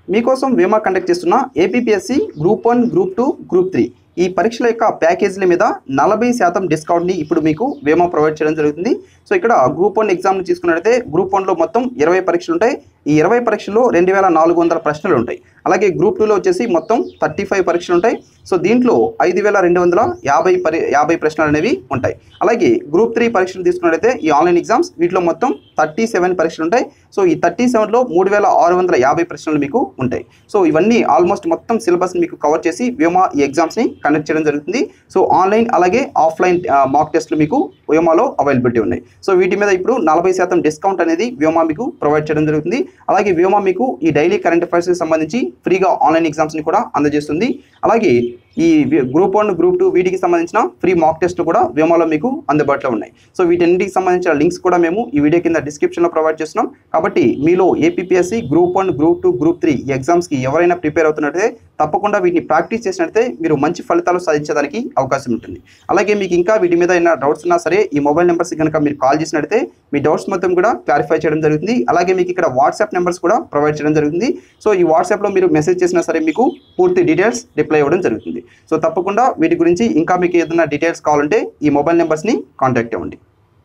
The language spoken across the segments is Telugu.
మీకోసం వేమా కండక్ట్ చేస్తున్న APPSC group one group two group three ఈ పరీక్షల యొక్క ప్యాకేజీల మీద నలభై శాతం డిస్కౌంట్ని ఇప్పుడు మీకు వేమా ప్రొవైడ్ చేయడం జరుగుతుంది సో ఇక్కడ గ్రూప్ వన్ ఎగ్జామ్ని తీసుకున్నట్లయితే గ్రూప్ వన్లో మొత్తం ఇరవై పరీక్షలు ఉంటాయి ఈ ఇరవై పరీక్షల్లో రెండు వేల నాలుగు వందల ప్రశ్నలు ఉంటాయి అలాగే గ్రూప్ టూలో వచ్చేసి మొత్తం థర్టీ ఫైవ్ పరీక్షలు ఉంటాయి సో దీంట్లో ఐదు వేల రెండు వందల యాభై పరి యాభై ప్రశ్నలు అనేవి ఉంటాయి అలాగే గ్రూప్ త్రీ పరీక్షలు తీసుకున్నట్లయితే ఈ ఆన్లైన్ ఎగ్జామ్స్ వీటిలో మొత్తం థర్టీ సెవెన్ పరీక్షలు ఉంటాయి సో ఈ థర్టీ సెవెన్లో మూడు వేల ఆరు వందల యాభై ప్రశ్నలు మీకు ఉంటాయి సో ఇవన్నీ ఆల్మోస్ట్ మొత్తం సిలబస్ మీకు కవర్ చేసి వ్యోమా ఈ ఎగ్జామ్స్ని కండక్ట్ చేయడం జరుగుతుంది సో ఆన్లైన్ అలాగే ఆఫ్లైన్ మాక్ టెస్ట్లు మీకు వ్యోమాలో అవైలబిలిటీ ఉన్నాయి సో వీటి మీద ఇప్పుడు నలభై శాతం డిస్కౌంట్ అనేది వ్యోమా మీకు ప్రొవైడ్ చేయడం జరుగుతుంది అలాగే వ్యోమా మీకు ఈ డైలీ కరెంట్ అఫైర్స్కి సంబంధించి ఫ్రీగా ఆన్లైన్ ఎగ్జామ్స్ని కూడా అందజేస్తుంది అలాగే ఈ వి- గ్రూప్ వన్ గ్రూప్ టూ వీటికి సంబంధించిన ఫ్రీ మాక్ టెస్ట్ కూడా వ్యోమాలో మీకు అందుబాటులో ఉన్నాయి సో వీటన్నిటికి సంబంధించిన లింక్స్ కూడా మేము ఈ వీడియో కింద డిస్క్రిప్షన్లో ప్రొవైడ్ చేస్తున్నాం కాబట్టి మీలో APSC group one group two group three ఈ ఎగ్జామ్స్కి ఎవరైనా ప్రిపేర్ అవుతున్నట్లయితే తప్పకుండా వీటిని ప్రాక్టీస్ చేసినట్లయితే మీరు మంచి ఫలితాలు సాధించడానికి అవకాశం ఉంటుంది అలాగే మీకు ఇంకా వీటి మీద ఏమైనా డౌట్స్ ఉన్నా సరే ఈ మొబైల్ నెంబర్స్ కనుక మీరు కాల్ చేసినట్లయితే మీ డౌట్స్ మొత్తం కూడా క్లారిఫై చేయడం జరుగుతుంది అలాగే మీకు ఇక్కడ వాట్సాప్ నెంబర్స్ కూడా ప్రొవైడ్ చేయడం జరుగుతుంది సో ఈ వాట్సాప్లో మీరు మెసేజ్ చేసినా సరే మీకు పూర్తి డీటెయిల్స్ రిప్లై ఇవ్వడం జరుగుతుంది సో తప్పకుండా వీటి గురించి ఇంకా మీకు ఏదైనా డీటెయిల్స్ కావాలంటే ఈ మొబైల్ నెంబర్స్ని కాంటాక్ట్ అవ్వండి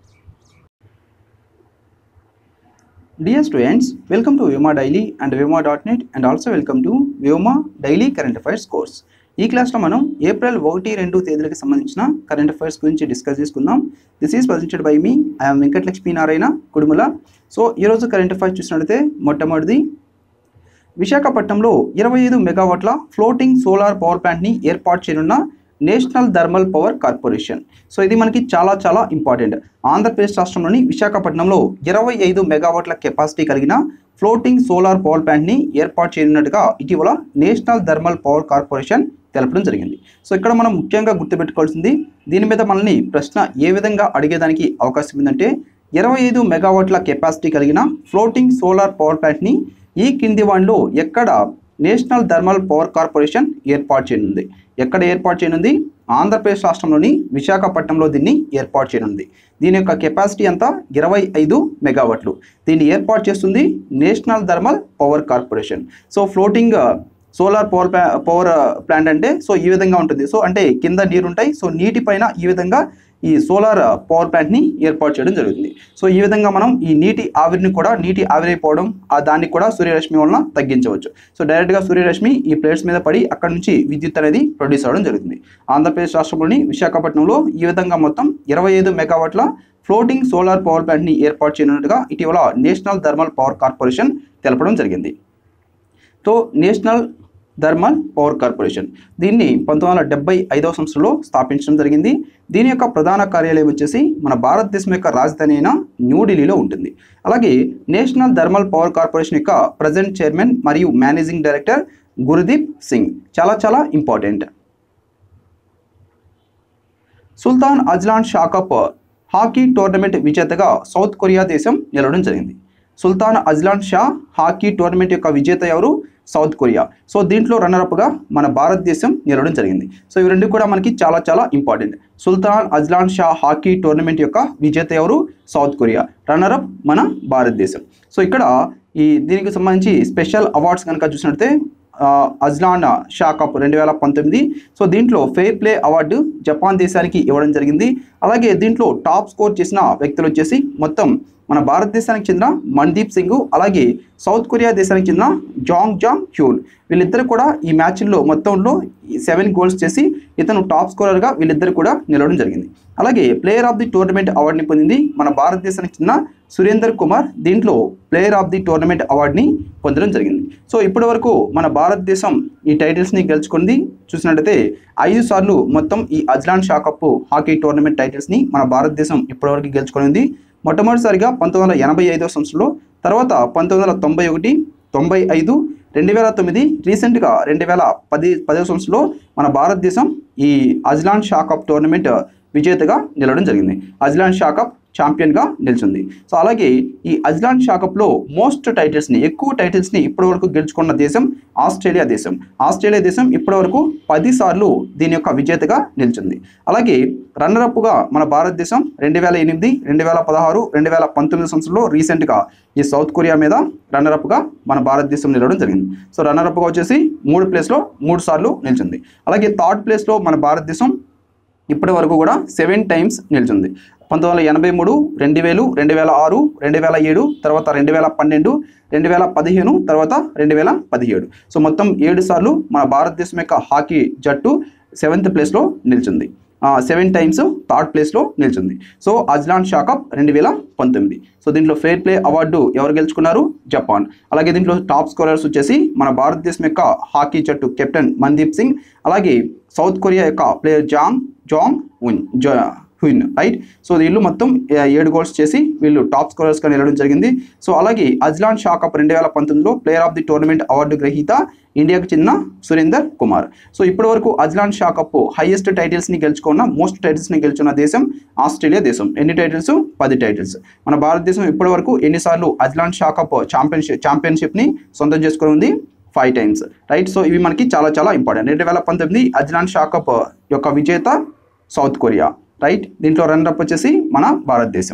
Dear students, welcome to Vyoma Daily and Vyoma.net and also welcome to Vyoma Daily Current Affairs course. ఈ క్లాస్లో మనం ఏప్రిల్ ఒకటి రెండు తేదీలకు సంబంధించిన కరెంట్ అఫైర్స్ గురించి డిస్కస్ చేసుకుందాం దిస్ ఈస్ ప్రజెంటెడ్ బై మీ ఐఎమ్ వెంకటలక్ష్మీ నారాయణ కుడుముల సో ఈరోజు కరెంట్ అఫైర్స్ చూసినట్లయితే మొట్టమొదటిది విశాఖపట్నంలో ఇరవై ఐదు మెగావాట్ల ఫ్లోటింగ్ సోలార్ పవర్ ప్లాంట్ని ఏర్పాటు చేయనున్న national thermal power corporation so ఇది మనకి చాలా చాలా ఇంపార్టెంట్ ఆంధ్రప్రదేశ్ రాష్ట్రంలోని విశాఖపట్నంలో ఇరవై ఐదు మెగావాట్ల కెపాసిటీ కలిగిన ఫ్లోటింగ్ సోలార్ పవర్ ప్లాంట్ని ఏర్పాటు చేయనున్నట్టుగా ఇటీవల నేషనల్ థర్మల్ పవర్ కార్పొరేషన్ తెలపడం జరిగింది సో ఇక్కడ మనం ముఖ్యంగా గుర్తుపెట్టుకోవాల్సింది దీని మీద మనల్ని ప్రశ్న ఏ విధంగా అడిగేదానికి అవకాశం ఉందంటే ఇరవై ఐదు మెగావాట్ల కెపాసిటీ కలిగిన ఫ్లోటింగ్ సోలార్ పవర్ ప్లాంట్ని ఈ కింది వాటిలో ఎక్కడ నేషనల్ థర్మల్ పవర్ కార్పొరేషన్ ఏర్పాటు చేయనుంది ఎక్కడ ఏర్పాటు చేయనుంది ఆంధ్రప్రదేశ్ రాష్ట్రంలోని విశాఖపట్నంలో దీన్ని ఏర్పాటు చేయనుంది దీని యొక్క కెపాసిటీ అంతా ఇరవై ఐదు మెగావాట్లు దీన్ని ఏర్పాటు చేస్తుంది national thermal power corporation so floating solar power ప్లా పవర్ ప్లాంట్ అంటే సో ఈ విధంగా ఉంటుంది సో అంటే కింద నీరు ఉంటాయి సో నీటి పైన ఈ విధంగా ఈ సోలార్ పవర్ ప్లాంట్ని ఏర్పాటు చేయడం జరుగుతుంది సో ఈ విధంగా మనం ఈ నీటి ఆవిరిని కూడా నీటి ఆవిరైపోవడం ఆ దాన్ని కూడా సూర్యరశ్మి వలన తగ్గించవచ్చు సో డైరెక్ట్గా సూర్యరశ్మి ఈ ప్లేట్స్ మీద పడి అక్కడ నుంచి విద్యుత్ అనేది ప్రొడ్యూస్ అవ్వడం జరుగుతుంది ఆంధ్రప్రదేశ్ రాష్ట్రంలోని విశాఖపట్నంలో ఈ విధంగా మొత్తం ఇరవై ఐదు మెగావాట్ల ఫ్లోటింగ్ సోలార్ పవర్ ప్లాంట్ని ఏర్పాటు చేయనున్నట్టుగా ఇటీవల నేషనల్ థర్మల్ పవర్ కార్పొరేషన్ తెలపడం జరిగింది so national thermal power corporation దీన్ని పంతొమ్మిది వందల డెబ్బై ఐదవ సంవత్సరంలో స్థాపించడం జరిగింది దీని యొక్క ప్రధాన కార్యాలయం వచ్చేసి మన భారతదేశం యొక్క రాజధాని అయిన న్యూఢిల్లీలో ఉంటుంది అలాగే నేషనల్ థర్మల్ పవర్ కార్పొరేషన్ యొక్క ప్రజెంట్ చైర్మన్ మరియు మేనేజింగ్ డైరెక్టర్ గురుదీప్ సింగ్ చాలా చాలా important Sultan Azlan Shah cup hockey tournament విజేతగా సౌత్ కొరియా దేశం నిలవడం జరిగింది Sultan Azlan Shah hockey tournament యొక్క విజేత ఎవరు సౌత్ కొరియా సో దీంట్లో రన్నరప్గా మన భారతదేశం నిలవడం జరిగింది సో ఇవి రెండు కూడా మనకి చాలా చాలా important Sultan Azlan Shah hockey tournament యొక్క విజేత ఎవరు సౌత్ కొరియా రన్నరప్ మన భారతదేశం సో ఇక్కడ ఈ దీనికి సంబంధించి స్పెషల్ అవార్డ్స్ కనుక చూసినట్లయితే ఆ, అజ్లాన్ షా కప్ రెండు వేల పంతొమ్మిది సో దీంట్లో ఫెయిర్ ప్లే అవార్డు జపాన్ దేశానికి ఇవ్వడం జరిగింది అలాగే దీంట్లో టాప్ స్కోర్ చేసిన వ్యక్తులు వచ్చేసి మొత్తం మన భారతదేశానికి చెందిన మన్దీప్ సింగ్ అలాగే సౌత్ కొరియా దేశానికి చెందిన జాంగ్ జాంగ్ హ్యూన్ వీళ్ళిద్దరు కూడా ఈ మ్యాచ్ల్లో మొత్తంలో సెవెన్ గోల్స్ చేసి ఇతను టాప్ స్కోరర్గా వీళ్ళిద్దరు కూడా నిలవడం జరిగింది అలాగే ప్లేయర్ ఆఫ్ ది టోర్నమెంట్ అవార్డుని పొందింది మన భారతదేశానికి చెందిన సురేందర్ కుమార్ దీంట్లో ప్లేయర్ ఆఫ్ ది టోర్నమెంట్ అవార్డుని పొందడం జరిగింది సో ఇప్పటి వరకు మన భారతదేశం ఈ టైటిల్స్ని గెలుచుకుంది చూసినట్టయితే ఐదు సార్లు మొత్తం ఈ Azlan Shah cup hockey tournament టైటిల్స్ని మన భారతదేశం ఇప్పటివరకు గెలుచుకుంది మొట్టమొదటిసారిగా పంతొమ్మిది వందల ఎనభై ఐదో సంవత్సరంలో తర్వాత పంతొమ్మిది వందల తొంభై ఒకటి తొంభై ఐదు రెండు వేల తొమ్మిది రీసెంట్గా రెండు వేల పది పదవ సంవత్సరంలో మన భారతదేశం ఈ అజ్లాన్ షా కప్ టోర్నమెంట్ విజేతగా నిలవడం జరిగింది అజ్లాన్ షా కప్ ఛాంపియన్గా నిలిచింది సో అలాగే ఈ అజ్లాన్ షా కప్లో మోస్ట్ టైటిల్స్ని ఎక్కువ టైటిల్స్ని ఇప్పటివరకు గెలుచుకున్న దేశం ఆస్ట్రేలియా దేశం ఆస్ట్రేలియా దేశం ఇప్పటివరకు పది సార్లు దీని యొక్క విజేతగా నిలిచింది అలాగే రన్నరప్గా మన భారతదేశం రెండు వేల ఎనిమిది రెండు వేల పదహారు రెండు వేల పంతొమ్మిది సంవత్సరంలో రీసెంట్గా ఈ సౌత్ కొరియా మీద రన్నరప్గా మన భారతదేశం నిలవడం జరిగింది సో రన్నరప్గా వచ్చేసి మూడు ప్లేస్లో మూడు సార్లు నిలిచింది అలాగే థర్డ్ ప్లేస్లో మన భారతదేశం ఇప్పటి వరకు కూడా సెవెన్ టైమ్స్ నిలిచింది పంతొమ్మిది వందల ఎనభై మూడు రెండు వేలు రెండు వేల ఆరు రెండు వేల ఏడు తర్వాత రెండు వేల పన్నెండు రెండు వేల పదిహేను తర్వాత రెండు వేల పదిహేడు సో మొత్తం ఏడు సార్లు మన భారతదేశం యొక్క హాకీ జట్టు సెవెంత్ ప్లేస్లో నిలిచింది సెవెన్ టైమ్స్ థర్డ్ ప్లేస్లో నిలిచింది సో అజ్లాన్ షా కప్ రెండు వేల పంతొమ్మిది సో దీంట్లో ఫెయిర్ ప్లే అవార్డు ఎవరు గెలుచుకున్నారు జపాన్ అలాగే దీంట్లో టాప్ స్కోరర్స్ వచ్చేసి మన భారతదేశం యొక్క హాకీ జట్టు కెప్టెన్ మందీప్ సింగ్ అలాగే సౌత్ కొరియా యొక్క player Jang Jang Un Ja హుయిన్ right so వీళ్ళు మొత్తం ఏ- ఏడు గోల్స్ చేసి వీళ్ళు టాప్ స్కోరర్స్గా నిలవడం జరిగింది సో అలాగే అజ్లాన్ షా కప్ రెండు వేల పంతొమ్మిదిలో player of the tournament award గ్రహీత ఇండియాకు చెందిన సురేందర్ కుమార్ సో ఇప్పటివరకు అజ్లాన్ షా కప్ హైయెస్ట్ టైటిల్స్ని గెలుచుకున్న మోస్ట్ టైటిల్స్ని గెలుచున్న దేశం ఆస్ట్రేలియా దేశం ఎన్ని టైటిల్స్ పది టైటిల్స్ మన భారతదేశం ఇప్పటివరకు ఎన్నిసార్లు అజ్లాన్ షా కప్ ఛాంపియన్షిప్ ఛాంపియన్షిప్ని సొంతం చేసుకుని ఉంది ఫైవ్ టైమ్స్ రైట్ సో ఇవి మనకి చాలా చాలా ఇంపార్టెంట్ రెండు వేల పంతొమ్మిది అజ్లాన్ షా కప్ యొక్క విజేత సౌత్ కొరియా రైట్ దీంట్లో రన్నరప్ వచ్చేసి మన భారతదేశం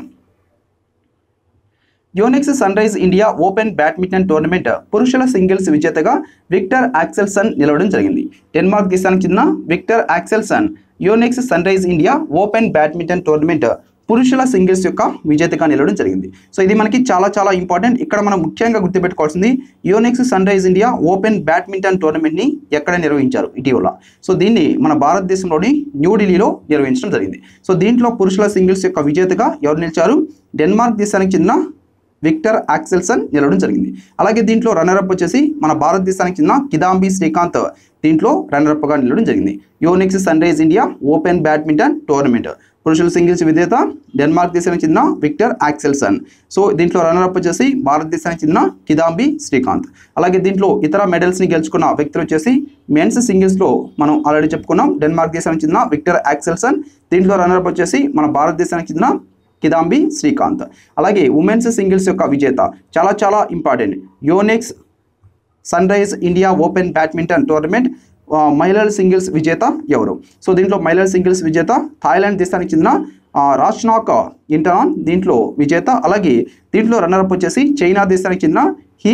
Yonex sunrise India open badminton tournament పురుషుల సింగిల్స్ విజేతగా విక్టర్ యాక్సెల్సన్ నిలవడం జరిగింది డెన్మార్క్ దేశానికి చెందిన Viktor Axelsen Yonex sunrise India open badminton tournament పురుషుల సింగిల్స్ యొక్క విజేతగా నిలవడం జరిగింది సో ఇది మనకి చాలా చాలా ఇంపార్టెంట్ ఇక్కడ మనం ముఖ్యంగా గుర్తుపెట్టుకోవాల్సింది Yonex sunrise India open badminton టోర్నమెంట్ని ఎక్కడ నిర్వహించారు ఇటీవల సో దీన్ని మన భారతదేశంలోని న్యూఢిల్లీలో నిర్వహించడం జరిగింది సో దీంట్లో పురుషుల సింగిల్స్ యొక్క విజేతగా ఎవరు నిలిచారు డెన్మార్క్ దేశానికి చెందిన విక్టర్ యాక్సెల్సన్ నిలవడం జరిగింది అలాగే దీంట్లో రన్నరప్ వచ్చేసి మన భారతదేశానికి చెందిన కిదాంబి శ్రీకాంత్ దీంట్లో రన్నరప్గా నిలవడం జరిగింది Yonex sunrise India open badminton tournament పురుషుల సింగిల్స్ విజేత డెన్మార్క్ దేశానికి చెందిన విక్టర్ యాక్సెల్సన్ సో దీంట్లో రన్నరప్ వచ్చేసి భారతదేశానికి చెందిన కిదాంబి శ్రీకాంత్ అలాగే దీంట్లో ఇతర మెడల్స్ని గెలుచుకున్న వ్యక్తులు వచ్చేసి మెన్స్ సింగిల్స్లో మనం ఆల్రెడీ చెప్పుకున్నాం డెన్మార్క్ దేశానికి చెందిన విక్టర్ యాక్సెల్సన్ దీంట్లో రన్నరప్ వచ్చేసి మన భారతదేశానికి చెందిన కిదాంబి శ్రీకాంత్ అలాగే ఉమెన్స్ సింగిల్స్ యొక్క విజేత చాలా చాలా important Yonex sunrise India open badminton tournament ఆ, మహిళల సింగిల్స్ విజేత ఎవరు సో దీంట్లో మహిళల సింగిల్స్ విజేత థాయిలాండ్ దేశానికి చెందిన ఆ, రాష్నాక్ ఇంటరాన్ దీంట్లో విజేత అలాగే దీంట్లో రన్నరప్ వచ్చేసి చైనా దేశానికి చెందిన హీ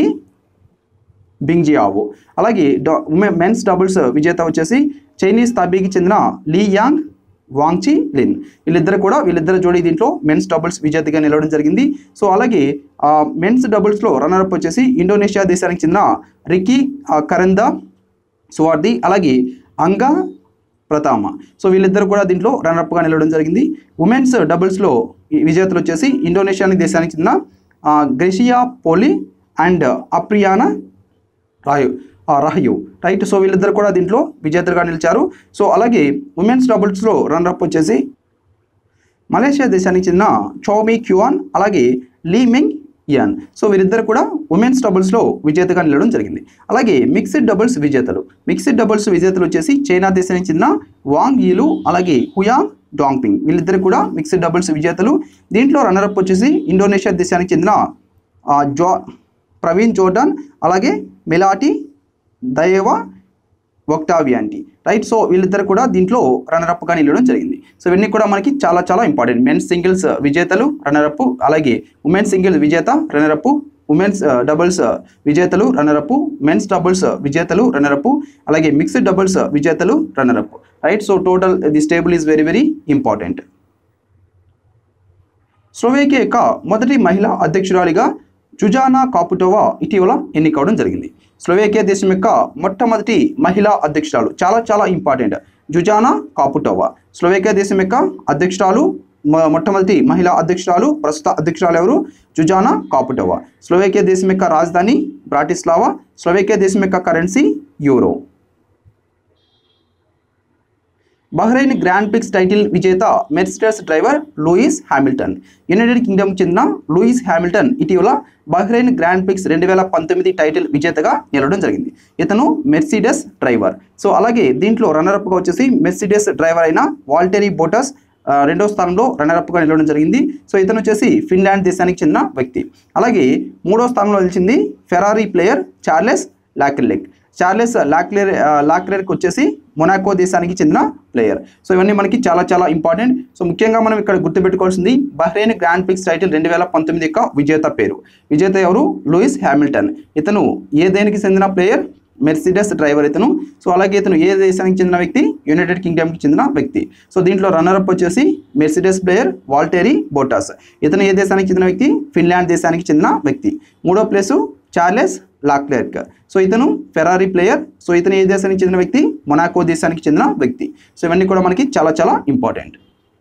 బింగ్జియావో అలాగే డ- ఉమె- మెన్స్ డబుల్స్ విజేత వచ్చేసి చైనీస్ తాబీకి చెందిన లీ యాంగ్ వాంగ్చి లిన్ వీళ్ళిద్దరు కూడా వీళ్ళిద్దరు జోడీ దీంట్లో మెన్స్ డబుల్స్ విజేతగా నిలవడం జరిగింది సో అలాగే ఆ, మెన్స్ డబుల్స్లో రన్నరప్ వచ్చేసి ఇండోనేషియా దేశానికి చెందిన రికీ ఆ, కరందా సువార్ది అలాగే అంగా ప్రతామ సో వీళ్ళిద్దరు కూడా దీంట్లో రన్నర్అప్గా నిలవడం జరిగింది ఉమెన్స్ డబుల్స్లో ఈ విజేతలు వచ్చేసి ఇండోనేషియా దేశానికి చెందిన ఆ, గ్రెషియా పోలి అండ్ అప్రియానా రాయు ఆ, రహయు రైట్ సో వీళ్ళిద్దరు కూడా దీంట్లో విజేతలుగా నిలిచారు సో అలాగే ఉమెన్స్ డబుల్స్లో రన్నర్అప్ వచ్చేసి మలేషియా దేశానికి చెందిన చౌమీ క్యూఆన్ అలాగే లీ మింగ్ ఇయాన్ సో వీరిద్దరు కూడా ఉమెన్స్ డబుల్స్లో విజేతగా నిలవడం జరిగింది అలాగే మిక్స్డ్ డబుల్స్ విజేతలు మిక్స్డ్ డబుల్స్ విజేతలు వచ్చేసి చైనా దేశానికి చెందిన వాంగ్ ఈలు అలాగే హుయాంగ్ డాంగ్పింగ్ వీళ్ళిద్దరు కూడా మిక్స్డ్ డబుల్స్ విజేతలు దీంట్లో రన్నరప్ వచ్చేసి ఇండోనేషియా దేశానికి చెందిన ఆ, జో ప్రవీణ్ జోర్డాన్ అలాగే మెలాటి దయేవా ఒక్టావియాంటి రైట్ సో వీళ్ళిద్దరు కూడా దీంట్లో రన్నరప్గా నిలవడం జరిగింది సో ఇవన్నీ కూడా మనకి చాలా చాలా ఇంపార్టెంట్ మెన్స్ సింగిల్స్ విజేతలు రన్నరప్ అలాగే ఉమెన్స్ సింగిల్స్ విజేత రన్నరప్ ఉమెన్స్ డబుల్స్ విజేతలు రన్నరప్ మెన్స్ డబుల్స్ విజేతలు రన్నరప్ అలాగే మిక్స్డ్ డబుల్స్ విజేతలు runner up right so total the table is very very important Slovakia యొక్క మొదటి మహిళా అధ్యక్షురాలిగా జుజానా కాపుటోవా ఇటీవల ఎన్నికవడం జరిగింది స్లోవేకియా దేశం యొక్క మొట్టమొదటి మహిళా అధ్యక్షురాలు చాలా చాలా ఇంపార్టెంట్ జుజానా కాపుటోవా స్లోవేకియా దేశం యొక్క అధ్యక్షురాలు మొ- మొట్టమొదటి మహిళా అధ్యక్షురాలు ప్రస్తుత అధ్యక్షురాలు ఎవరు జుజానా కాపుటోవా స్లోవేకియా దేశం యొక్క రాజధాని బ్రాటిస్లావా స్లోవేకియా దేశం యొక్క currency euro Bahrain grand prix title విజేత Mercedes driver Lewis Hamilton United Kingdom చెందిన లూయిస్ హ్యామిల్టన్ ఇటీవల బహ్రెయిన్ గ్రాండ్ ప్రిక్స్ రెండు వేల పంతొమ్మిది టైటిల్ విజేతగా నిలవడం జరిగింది ఇతను మెర్సిడెస్ డ్రైవర్ సో అలాగే దీంట్లో రన్నరప్గా వచ్చేసి మెర్సిడెస్ డ్రైవర్ అయిన వాల్టెరీ బోటస్ ఆ, రెండో స్థానంలో రన్నరప్గా నిలవడం జరిగింది సో ఇతను వచ్చేసి ఫిన్లాండ్ దేశానికి చెందిన వ్యక్తి అలాగే మూడో స్థానంలో నిలిచింది Ferrari player Charles Leclerc Charles Leclerc లాక్లెర్కి వచ్చేసి మొనాకో దేశానికి చెందిన ప్లేయర్ సో ఇవన్నీ మనకి చాలా చాలా ఇంపార్టెంట్ సో ముఖ్యంగా మనం ఇక్కడ గుర్తుపెట్టుకోవాల్సింది బహ్రెయిన్ గ్రాండ్ ప్రిక్స్ టైటిల్ రెండు వేల పంతొమ్మిది యొక్క విజేత పేరు విజేత ఎవరు లూయిస్ హ్యామిల్టన్ ఇతను ఏ దేనికి చెందిన ప్లేయర్ మెర్సిడెస్ డ్రైవర్ ఇతను సో అలాగే ఇతను ఏ దేశానికి చెందిన వ్యక్తి యునైటెడ్ కింగ్డమ్కి చెందిన వ్యక్తి సో దీంట్లో రన్నరప్ వచ్చేసి మెర్సిడెస్ ప్లేయర్ వాల్టేరీ బోటాస్ ఇతను ఏ దేశానికి చెందిన వ్యక్తి ఫిన్లాండ్ దేశానికి చెందిన వ్యక్తి మూడో ప్లేసు చార్లెస్ లాక్లెర్క్ సో ఇతను ఫెరారీ ప్లేయర్ సో ఇతను ఏ దేశానికి చెందిన వ్యక్తి మొనాకో దేశానికి చెందిన వ్యక్తి సో ఇవన్నీ కూడా మనకి చాలా చాలా ఇంపార్టెంట్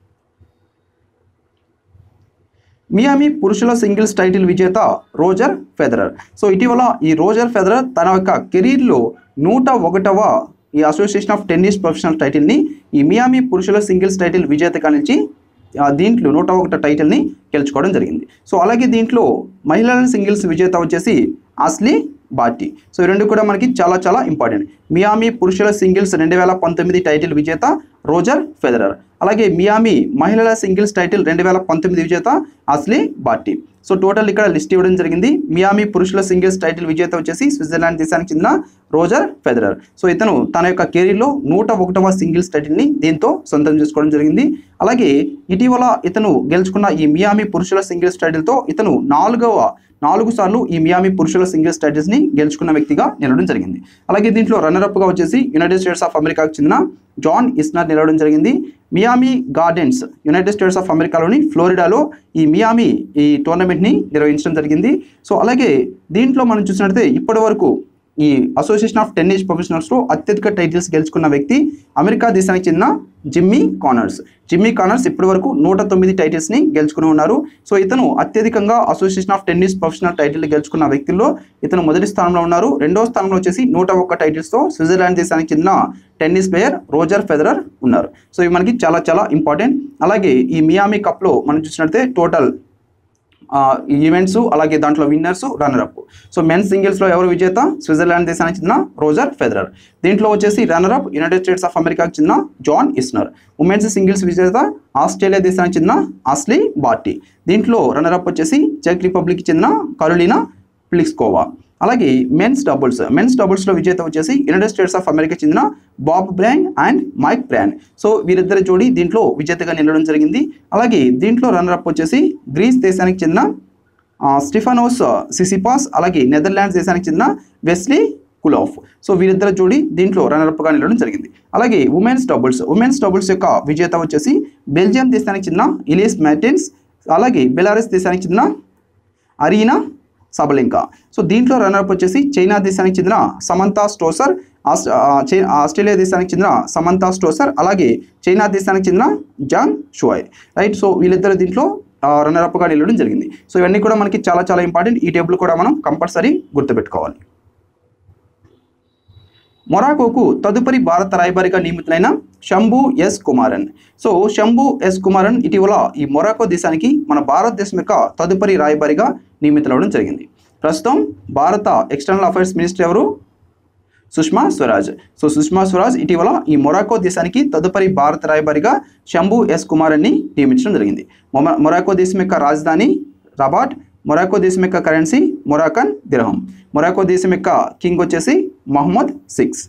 మియామి పురుషుల సింగిల్స్ టైటిల్ విజేత రోజర్ ఫెదరర్ సో ఇటీవల ఈ రోజర్ ఫెదరర్ తన యొక్క కెరీర్లో నూట ఒకటవ ఈ అసోసియేషన్ ఆఫ్ టెన్నిస్ ప్రొఫెషనల్ టైటిల్ని ఈ మియామి పురుషుల సింగిల్స్ టైటిల్ విజేతగా నుంచి ఆ, దీంట్లో నూట ఒకట టైటిల్ని గెలుచుకోవడం జరిగింది సో అలాగే దీంట్లో మహిళల సింగిల్స్ విజేత వచ్చేసి ఆస్లీ బాటి సో ఈ రెండు కూడా మనకి చాలా చాలా ఇంపార్టెంట్ మియామి పురుషుల సింగిల్స్ రెండు వేల పంతొమ్మిది టైటిల్ విజేత రోజర్ ఫెదరర్ అలాగే మియామి మహిళల సింగిల్స్ టైటిల్ రెండు వేల పంతొమ్మిది విజేత అస్లీ బాటి సో టోటల్ ఇక్కడ లిస్ట్ ఇవ్వడం జరిగింది మియామి పురుషుల సింగిల్స్ టైటిల్ విజేత వచ్చేసి స్విట్జర్లాండ్ దేశానికి చెందిన రోజర్ ఫెదరర్ సో ఇతను తన యొక్క కెరీర్లో నూట ఒకటవ సింగిల్స్ టైటిల్ని దీంతో సొంతం చేసుకోవడం జరిగింది అలాగే ఇటీవల ఇతను గెలుచుకున్న ఈ మియామి పురుషుల సింగిల్స్ టైటిల్తో ఇతను నాలుగవ నాలుగు సార్లు ఈ మియామి పురుషుల సింగిల్స్ టైటిల్స్ని గెలుచుకున్న వ్యక్తిగా నిలవడం జరిగింది అలాగే దీంట్లో రన్నరప్గా వచ్చేసి యునైటెడ్ స్టేట్స్ ఆఫ్ అమెరికాకు చెందిన జాన్ ఇస్నర్ నిలవడం జరిగింది Miami Gardens United States of అమెరికాలోని ఫ్లోరిడాలో ఈ మియామి ఈ టోర్నమెంట్ని నిర్వహించడం జరిగింది సో అలాగే దీంట్లో మనం చూసినట్లయితే ఇప్పటి వరకు ఈ అసోసియేషన్ ఆఫ్ టెన్నిస్ ప్రొఫెషనల్స్లో అత్యధిక టైటిల్స్ గెలుచుకున్న వ్యక్తి అమెరికా దేశానికి చెందిన జిమ్మీ కానర్స్ జిమ్మీ కానర్స్ ఇప్పటి వరకు నూట తొమ్మిది టైటిల్స్ని గెలుచుకుని ఉన్నారు సో ఇతను అత్యధికంగా association of tennis professional title గెలుచుకున్న వ్యక్తుల్లో ఇతను మొదటి స్థానంలో ఉన్నారు రెండో స్థానంలో వచ్చేసి నూట ఒక్క టైటిల్స్తో స్విట్జర్లాండ్ దేశానికి చెందిన టెన్నిస్ ప్లేయర్ రోజర్ ఫెదరర్ ఉన్నారు సో ఇవి మనకి చాలా చాలా ఇంపార్టెంట్ అలాగే ఈ మియామి కప్లో మనం చూసినట్లయితే టోటల్ ఈవెంట్స్ అలాగే దాంట్లో విన్నర్స్ రన్నరప్ సో మెన్స్ సింగిల్స్లో ఎవరు విజేత స్విట్జర్లాండ్ దేశానికి చెందిన రోజర్ ఫెదరర్ దీంట్లో వచ్చేసి రన్నరప్ యునైటెడ్ స్టేట్స్ ఆఫ్ అమెరికాకి చెందిన జాన్ ఇస్నర్ ఉమెన్స్ సింగిల్స్ విజేత ఆస్ట్రేలియా దేశానికి చెందిన ఆస్లీ బార్టీ దీంట్లో రన్నరప్ వచ్చేసి చెక్ రిపబ్లిక్కి చెందిన కరోలినా ప్లిక్స్కోవా అలాగే మెన్స్ డబుల్స్ మెన్స్ డబుల్స్లో విజేత వచ్చేసి యునైటెడ్ స్టేట్స్ ఆఫ్ అమెరికా చెందిన Bob Bryan and Mike Bryan so వీరిద్దరి జోడి దీంట్లో విజేతగా నిలవడం జరిగింది అలాగే దీంట్లో రన్నరప్ వచ్చేసి గ్రీస్ దేశానికి చెందిన ఆ, స్టిఫానోస్ సిసిపాస్ అలాగే నెదర్లాండ్స్ దేశానికి చెందిన వెస్లీ కులాఫ్ సో వీరిద్దరు జోడి దీంట్లో రన్నరప్గా నిలవడం జరిగింది అలాగే ఉమెన్స్ డబుల్స్ ఉమెన్స్ డబుల్స్ యొక్క విజేత వచ్చేసి బెల్జియం దేశానికి చెందిన ఇలియస్ మ్యాటిన్స్ అలాగే బెలారస్ దేశానికి చెందిన అరీనా సబలింకా సో దీంట్లో రన్నర్అప్ వచ్చేసి చైనా దేశానికి చెందిన సమంతా స్టోసర్ ఆస్- ఆ, చై- ఆస్ట్రేలియా దేశానికి చెందిన సమంతా స్టోసర్ అలాగే చైనా దేశానికి చెందిన జాంగ్ షువాయ్ రైట్ సో వీళ్ళిద్దరు దీంట్లో రన్నర్అప్గా నిలవడం జరిగింది సో ఇవన్నీ కూడా మనకి చాలా చాలా ఇంపార్టెంట్ ఈ టేబుల్ కూడా మనం కంపల్సరీ గుర్తుపెట్టుకోవాలి మొరాకోకు తదుపరి భారత రాయబారిగా నియమితులైన Shambhu S Kumaran so Shambhu S Kumaran ఇటీవల ఈ మొరాకో దేశానికి మన భారతదేశం యొక్క తదుపరి రాయబారిగా నియమితులవడం జరిగింది ప్రస్తుతం భారత ఎక్స్టర్నల్ అఫైర్స్ మినిస్టర్ ఎవరు సుష్మా స్వరాజ్ సో సుష్మా స్వరాజ్ ఇటీవల ఈ మొరాకో దేశానికి తదుపరి భారత రాయబారిగా శంభు ఎస్ కుమారన్ని నియమించడం జరిగింది మొమ- మొరాకో దేశం యొక్క రాజధాని రబాట్ మొరాకో దేశం యొక్క కరెన్సీ మొరాకన్ దిర్హం మొరాకో దేశం యొక్క కింగ్ వచ్చేసి Mohammed six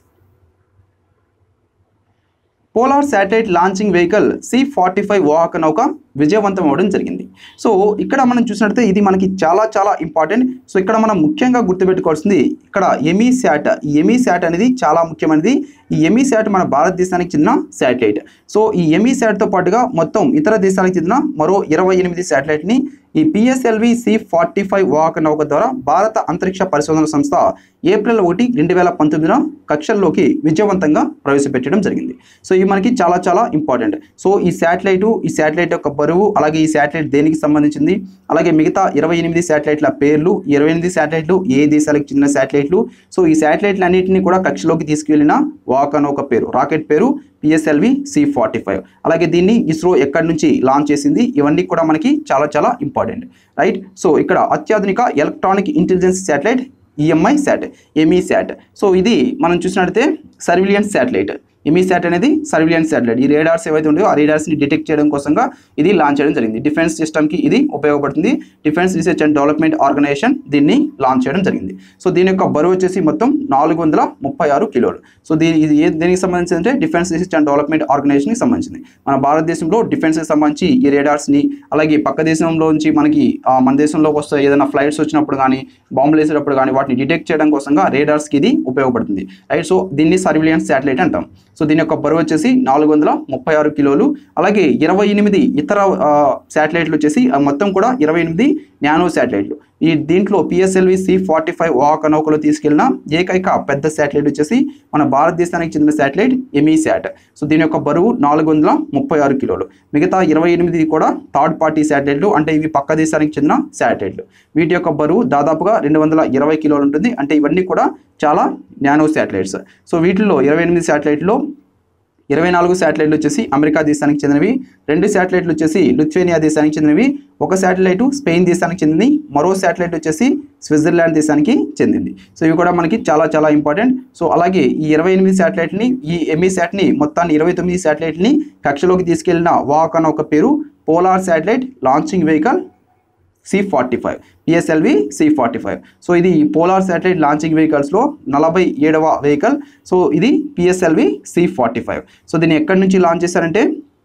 polar satellite launching vehicle C forty five వాహక నౌక విజయవంతం అవ్వడం జరిగింది సో ఇక్కడ మనం చూసినట్లయితే ఇది మనకి చాలా చాలా ఇంపార్టెంట్ సో ఇక్కడ మనం ముఖ్యంగా గుర్తుపెట్టుకోవాల్సింది ఇక్కడ ఎమీ శాట్ ఈ ఎమీ శాట్ అనేది చాలా ముఖ్యమైనది ఈ ఎమీ శాట్ మన భారతదేశానికి చెందిన శాటిలైట్ సో ఈ ఎమీ శాట్తో పాటుగా మొత్తం ఇతర దేశాలకు చెందిన మరో ఇరవై ఎనిమిది శాటిలైట్ని ఈ పిఎస్ఎల్వి సి ఫార్టీ ఫైవ్ వాహక నౌక ద్వారా భారత అంతరిక్ష పరిశోధన సంస్థ ఏప్రిల్ ఒకటి రెండు వేల పంతొమ్మిదిన కక్షల్లోకి విజయవంతంగా ప్రవేశపెట్టడం జరిగింది సో ఇవి మనకి చాలా చాలా ఇంపార్టెంట్ సో ఈ శాటిలైట్ ఈ శాటిలైట్ యొక్క బరువు అలాగే ఈ శాటిలైట్ దేనికి సంబంధించింది అలాగే మిగతా ఇరవై ఎనిమిది శాటిలైట్ల పేర్లు ఇరవై ఎనిమిది శాటిలైట్లు ఏ దేశాలకు చెందిన శాటిలైట్లు సో ఈ శాటిలైట్లు అన్నింటినీ కూడా కక్షలోకి తీసుకువెళ్ళిన వాహక నౌక పేరు రాకెట్ పేరు పిఎస్ఎల్వి సి ఫార్టీ ఫైవ్ అలాగే దీన్ని ఇస్రో ఎక్కడి నుంచి లాంచ్ చేసింది ఇవన్నీ కూడా మనకి చాలా చాలా ఇంపార్టెంట్ రైట్ సో ఇక్కడ అత్యాధునిక electronic intelligence satellite EMI sat ME sat so ఇది మనం చూసినట్లయితే సర్విలియన్స్ శాటిలైట్ ఎమీసాట్ అనేది సర్విలియన్స్ శాటిలైట్ ఈ రేడార్స్ ఏవైతే ఉన్నాయో ఆ రేడార్స్ని డిటెక్ట్ చేయడం కోసంగా ఇది లాంచ్ చేయడం జరిగింది డిఫెన్స్ సిస్టమ్కి ఇది ఉపయోగపడుతుంది defence research and development organisation దీన్ని లాంచ్ చేయడం జరిగింది సో దీని యొక్క బరువు వచ్చేసి మొత్తం నాలుగు వందల ముప్పై ఆరు కిలోలు సో దీని ఇది ఏ దేనికి సంబంధించి అంటే డిఫెన్స్ రీసెర్చ్ అండ్ డెవలప్మెంట్ ఆర్గనైజేషన్కి సంబంధించింది మన భారతదేశంలో డిఫెన్స్కి సంబంధించి ఈ రేడార్స్ని అలాగే పక్క దేశంలో నుంచి మనకి ఆ, మన దేశంలోకి వస్తే ఏదైనా ఫ్లైట్స్ వచ్చినప్పుడు కానీ బాంబులు వేసేటప్పుడు కానీ వాటిని డిటెక్ట్ చేయడం కోసంగా రేడార్స్కి ఇది ఉపయోగపడుతుంది రైట్ సో దీన్ని సర్విలియన్స్ శాటిలైట్ అంటాం సో దీని యొక్క బరువు వచ్చేసి నాలుగు వందల ముప్పై ఆరు కిలోలు అలాగే ఇరవై ఎనిమిది ఇతర శాటిలైట్లు వచ్చేసి ఆ మొత్తం కూడా ఇరవై ఎనిమిది నానో శాటిలైట్లు ఈ దీంట్లో పిఎస్ఎల్వి సి ఫార్టీ ఫైవ్ వాక్ నౌకలో తీసుకెళ్లిన ఏకైక పెద్ద శాటిలైట్ వచ్చేసి మన భారతదేశానికి చెందిన శాటిలైట్ ఎమీ శాట్ సో దీని యొక్క బరువు నాలుగు వందల ముప్పై ఆరు కిలోలు మిగతా ఇరవై ఎనిమిది కూడా థర్డ్ పార్టీ శాటిలైట్లు అంటే ఇవి పక్క దేశానికి చెందిన శాటిలైట్లు వీటి యొక్క బరువు దాదాపుగా రెండు వందల ఇరవై కిలోలు ఉంటుంది అంటే ఇవన్నీ కూడా చాలా నానో శాటిలైట్స్ సో వీటిల్లో ఇరవై ఎనిమిది శాటిలైట్లో ఇరవై నాలుగు శాటిలైట్లు వచ్చేసి అమెరికా దేశానికి చెందినవి రెండు శాటిలైట్లు వచ్చేసి లుత్వేనియా దేశానికి చెందినవి ఒక శాటిలైట్ స్పెయిన్ దేశానికి చెందింది మరో శాటిలైట్ వచ్చేసి స్విట్జర్లాండ్ దేశానికి చెందింది సో ఇవి కూడా మనకి చాలా చాలా ఇంపార్టెంట్ సో అలాగే ఈ ఇరవై ఎనిమిది శాటిలైట్ని ఈ ఎంఈ శాట్ని మొత్తాన్ని ఇరవై తొమ్మిది శాటిలైట్ని కక్షలోకి తీసుకెళ్లిన వాక్ అన్న ఒక పేరు polar satellite launching vehicle C forty five PSLV C forty five so ఇది పోలార్ శాటిలైట్ లాంచింగ్ వెహికల్స్లో నలభై ఏడవ వెహికల్ సో ఇది PSLV C forty five so దీన్ని ఎక్కడి నుంచి లాంచ్ చేశారంటే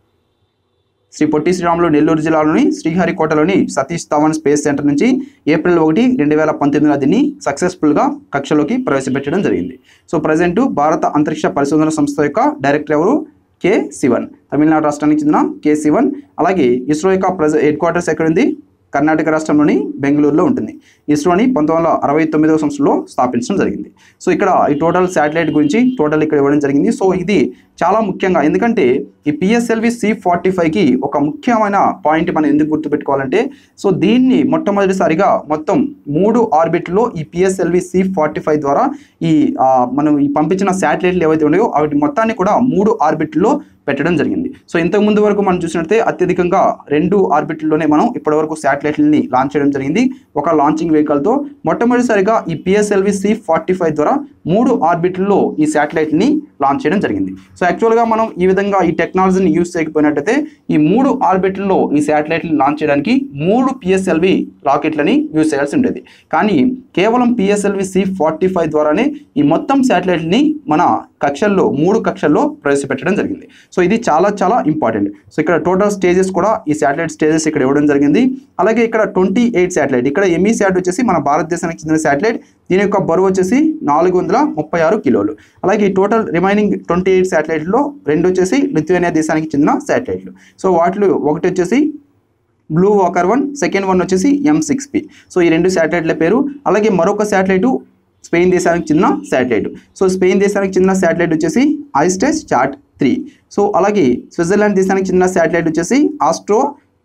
శ్రీ పొట్టి శ్రీరాములు నెల్లూరు జిల్లాలోని శ్రీహరికోటలోని సతీష్ ధవన్ స్పేస్ సెంటర్ నుంచి ఏప్రిల్ ఒకటి రెండు వేల పంతొమ్మిదిలో దీన్ని సక్సెస్ఫుల్గా కక్షలోకి ప్రవేశపెట్టడం జరిగింది సో ప్రజెంట్ భారత అంతరిక్ష పరిశోధన సంస్థ యొక్క డైరెక్టర్ ఎవరు కే శివన్ తమిళనాడు రాష్ట్రానికి చెందిన కే శివన్ అలాగే ఇస్రో యొక్క ప్రజ హెడ్ క్వార్టర్స్ ఎక్కడ ఉంది కర్ణాటక రాష్ట్రంలోని బెంగళూరులో ఉంటుంది ఇస్రోని పంతొమ్మిది వందల అరవై తొమ్మిదవ సంవత్సరంలో స్థాపించడం జరిగింది సో ఇక్కడ ఈ టోటల్ శాటిలైట్ గురించి టోటల్ ఇక్కడ ఇవ్వడం జరిగింది సో ఇది చాలా ముఖ్యంగా ఎందుకంటే ఈ పిఎస్ఎల్వి సి ఫార్టీ ఫైవ్కి ఒక ముఖ్యమైన పాయింట్ మనం ఎందుకు గుర్తుపెట్టుకోవాలంటే సో దీన్ని మొట్టమొదటిసారిగా మొత్తం మూడు ఆర్బిట్లో ఈ పిఎస్ఎల్వి సి ఫార్టీ ఫైవ్ ద్వారా ఈ ఆ, మనం ఈ పంపించిన శాటిలైట్లు ఏవైతే ఉన్నాయో వాటి మొత్తాన్ని కూడా మూడు ఆర్బిట్లో పెట్టడం జరిగింది సో ఇంతకు ముందు వరకు మనం చూసినట్లయితే అత్యధికంగా రెండు ఆర్బిట్లోనే మనం ఇప్పటివరకు శాటిలైట్లని లాంచ్ చేయడం జరిగింది ఒక లాంచింగ్ వెహికల్తో మొట్టమొదటిసారిగా ఈ పిఎస్ఎల్వి సి ఫార్టీ ఫైవ్ ద్వారా మూడు ఆర్బిట్లో ఈ శాటిలైట్ని లాంచ్ చేయడం జరిగింది సో యాక్చువల్గా మనం ఈ విధంగా ఈ టెక్నాలజీని యూస్ చేయకపోయినట్టయితే ఈ మూడు ఆర్బిట్లో ఈ శాటిలైట్ని లాంచ్ చేయడానికి మూడు పిఎస్ఎల్వి రాకెట్లని యూస్ చేయాల్సి ఉండేది కానీ కేవలం పిఎస్ఎల్వి సి ఫార్టీ ఫైవ్ ద్వారానే ఈ మొత్తం శాటిలైట్ని మన కక్షల్లో మూడు కక్షల్లో ప్రవేశపెట్టడం జరిగింది సో ఇది చాలా చాలా ఇంపార్టెంట్ సో ఇక్కడ టోటల్ స్టేజెస్ కూడా ఈ శాటిలైట్ స్టేజెస్ ఇక్కడ ఇవ్వడం జరిగింది అలాగే ఇక్కడ ట్వంటీ ఎయిట్ శాటిలైట్ ఇక్కడ ఎంఈ శాట్ వచ్చేసి మన భారతదేశానికి చెందిన శాటిలైట్ దీని యొక్క బరువు వచ్చేసి నాలుగు వందల ముప్పై ఆరు కిలోలు అలాగే ఈ టోటల్ రిమైనింగ్ ట్వంటీ ఎయిట్ శాటిలైట్లో రెండు వచ్చేసి లిథువేనియా దేశానికి చెందిన శాటిలైట్లు సో వాటిలో ఒకటి వచ్చేసి blue walker one second one వచ్చేసి ఎం సిక్స్ పి సో ఈ రెండు శాటిలైట్ల పేరు అలాగే మరొక శాటిలైటు స్పెయిన్ దేశానికి చెందిన శాటిలైట్ సో స్పెయిన్ దేశానికి చెందిన శాటిలైట్ వచ్చేసి ఐస్టెస్ చాట్ త్రీ సో అలాగే స్విట్జర్లాండ్ దేశానికి చెందిన శాటిలైట్ వచ్చేసి Astro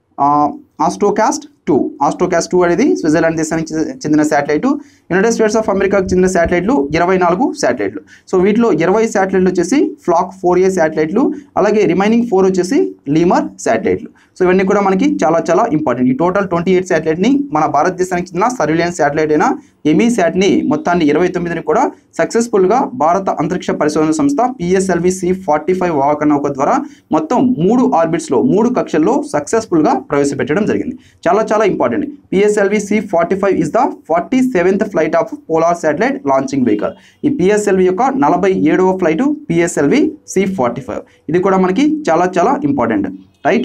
Astrocast two Astrocast two అనేది స్విట్జర్లాండ్ దేశానికి చె- చెందిన శాటిలైట్ యునైటెడ్ స్టేట్స్ ఆఫ్ అమెరికాకు చెందిన శాటిలైట్లు ఇరవై నాలుగు శాటిలైట్లు సో వీటిలో ఇరవై శాటిలైట్లు వచ్చేసి ఫ్లాక్ ఫోర్ ఏ శాటిలైట్లు అలాగే రిమైనింగ్ ఫోర్ వచ్చేసి లీమర్ శాటిలైట్లు సో ఇవన్నీ కూడా మనకి చాలా చాలా ఇంపార్టెంట్ ఈ టోటల్ ట్వంటీ ఎయిట్ శాటిలైట్ని మన భారతదేశానికి చెందిన సర్విలియన్స్ శాటిలైట్ అయిన ఎమీ శాట్ని మొత్తాన్ని ఇరవై తొమ్మిదిని కూడా సక్సెస్ఫుల్గా భారత అంతరిక్ష పరిశోధన సంస్థ పిఎస్ఎల్వి సి ఫార్టీ ఫైవ్ వాహక నౌక ద్వారా మొత్తం మూడు ఆర్బిట్స్లో మూడు కక్షల్లో సక్సెస్ఫుల్గా ప్రవేశపెట్టడం జరిగింది చాలా చాలా important PSLV C forty five is the forty seventh flight of polar satellite launching vehicle ఈ పిఎస్ఎల్వి యొక్క నలభై ఏడవ flight PSLV C forty five ఇది కూడా మనకి చాలా చాలా ఇంపార్టెంట్ రైట్